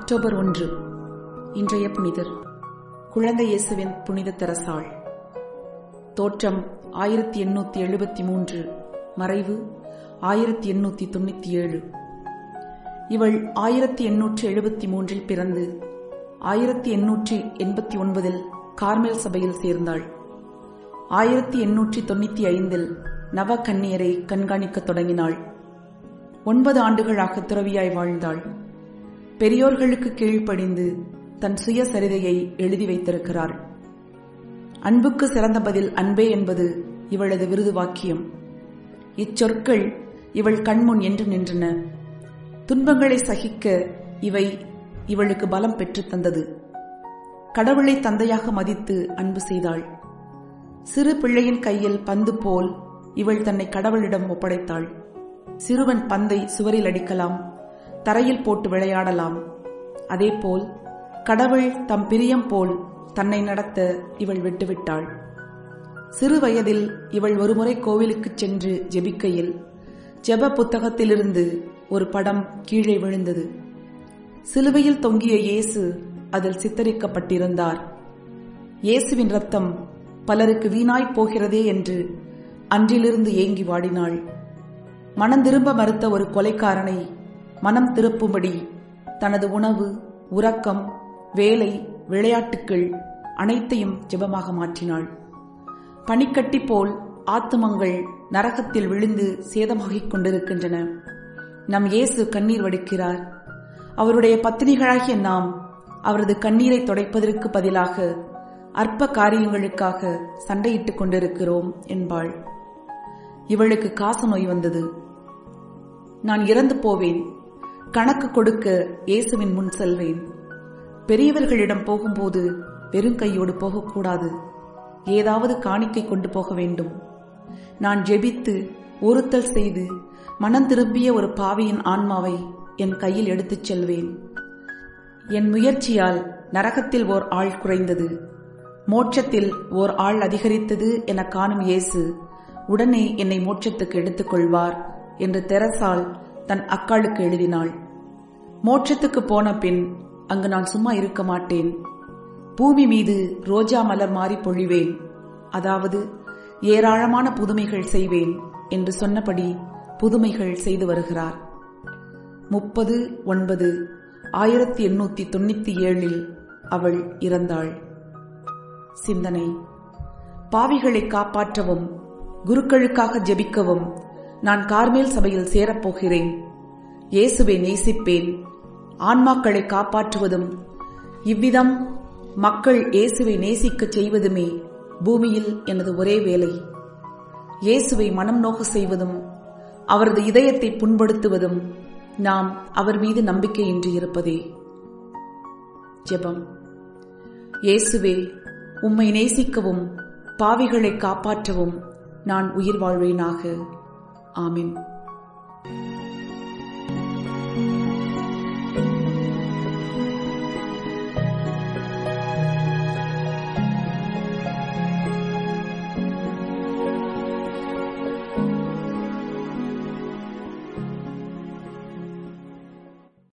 October ஒன்று இன்றைய புனிதர் குழந்தை இயேசுவின் புனித தெரசாள் தோற்றம் ஆயிரத்தி எண்ணூத்தி எழுபத்தி மூன்று மறைவு ஆயிரத்தி எண்ணூத்தி தொண்ணூத்தி ஏழு இவள் ஆயிரத்தி எண்ணூற்றி எழுபத்தி மூன்றில் பிறந்து ஆயிரத்தி எண்ணூற்றி எண்பத்தி ஒன்பதில் கார்மேல் சபையில் சேர்ந்தாள் ஆயிரத்தி எண்ணூற்றி தொண்ணூத்தி ஐந்தில் நவ கன்னியரை கண்காணிக்கத் தொடங்கினாள் ஒன்பது ஆண்டுகளாக துறவியாய் வாழ்ந்தாள் பெரியோர்களுக்கு கீழ்ப்படிந்து தன் சுயசரிதையை எழுதி வைத்திருக்கிறாள் அன்புக்கு சிறந்த பதில் அன்பே என்பது இவளது விருது வாக்கியம் இச்சொற்கள் இவள் கண்முன் என்று நின்றன துன்பங்களை சகிக்க இவை இவளுக்கு பலம் பெற்றுத் தந்தது கடவுளை தந்தையாக மதித்து அன்பு செய்தாள் சிறு பிள்ளையின் கையில் பந்து போல் இவள் தன்னை கடவுளிடம் ஒப்படைத்தாள் சிறுவன் பந்தை சுவரில் அடிக்கலாம் தரையில் போட்டு விளையாடலாம் அதேபோல் கடவுள் தம் பிரியம் போல் தன்னை நடத்த இவள் விட்டுவிட்டாள் சிறு வயதில் இவள் ஒருமுறை கோவிலுக்குச் சென்று ஜெபிக்கையில் ஜெப புத்தகத்திலிருந்து ஒரு படம் கீழே விழுந்தது சிலுவையில் தொங்கிய இயேசு அதில் சித்தரிக்கப்பட்டிருந்தார் இயேசுவின் ரத்தம் பலருக்கு வீணாய்ப் போகிறதே என்று அன்றிலிருந்து ஏங்கி வாடினாள் மனம் திரும்ப மறுத்த ஒரு கொலைக்காரனை மனம் திருப்பும்படி தனது உணவு உறக்கம் வேலை விளையாட்டுக்கள் அனைத்தையும் ஜெபமாக மாற்றினாள் பனிக்கட்டி போல் ஆத்துமங்கள் நரகத்தில் விழுந்து சேதமாகிக் கொண்டிருக்கின்றன நம் இயேசு கண்ணீர் வடிக்கிறார் அவருடைய பத்தினிகளாகிய நாம் அவரது கண்ணீரை துடைப்பதற்கு பதிலாக அற்ப காரியங்களுக்காக சண்டையிட்டுக் கொண்டிருக்கிறோம் என்பாள் இவளுக்கு காச நோய் வந்தது நான் இறந்து போவேன் கணக்கு கொடுக்க இயேசுவின் முன் செல்வேன் பெரியவர்களிடம் போகும்போது வெறுங்கையோடு போகக்கூடாது ஏதாவது காணிக்கை கொண்டு போக வேண்டும் நான் ஜெபித்து ஒருத்தல் செய்து மனம் திரும்பிய ஒரு பாவியின் ஆன்மாவை என் கையில் எடுத்துச் செல்வேன் என் முயற்சியால் நரகத்தில் ஓர் ஆள் குறைந்தது மோட்சத்தில் ஓர் ஆள் அதிகரித்தது என காணும் இயேசு உடனே என்னை மோட்சத்துக்கு எடுத்துக் கொள்வார் என்று தெரசால் தன் அக்காளுக்கு எழுதினாள் மோட்சத்துக்கு போன பின் அங்கு நான் சும்மா இருக்க மாட்டேன் பூமி மீது ரோஜா மலர் மாறி பொழிவேன் அதாவது ஏராளமான புதுமைகள் செய்வேன் என்று சொன்னபடி புதுமைகள் செய்து வருகிறார் முப்பது ஒன்பது ஆயிரத்தி எண்ணூத்தி தொண்ணூத்தி ஏழில் அவள் இறந்தாள் சிந்தனை பாவிகளை காப்பாற்றவும் குருக்களுக்காக ஜெபிக்கவும் நான் கார்மேல் சபையில் சேரப்போகிறேன் இயேசுவை நேசிப்பேன் ஆன்மாக்களை காப்பாற்றுவதும் இவ்விதம் மக்கள் இயேசுவை நேசிக்கச் செய்வதுமே பூமியில் எனது ஒரே வேலை இயேசுவை மனம் நோக செய்வதும் அவரது இதயத்தை புண்படுத்துவதும் நாம் அவர் மீது நம்பிக்கையின்றி இருப்பதே ஜெபம் இயேசுவே உம்மை நேசிக்கவும் பாவிகளை காப்பாற்றவும் நான் உயிர் வாழ்வேனாக ஆமின்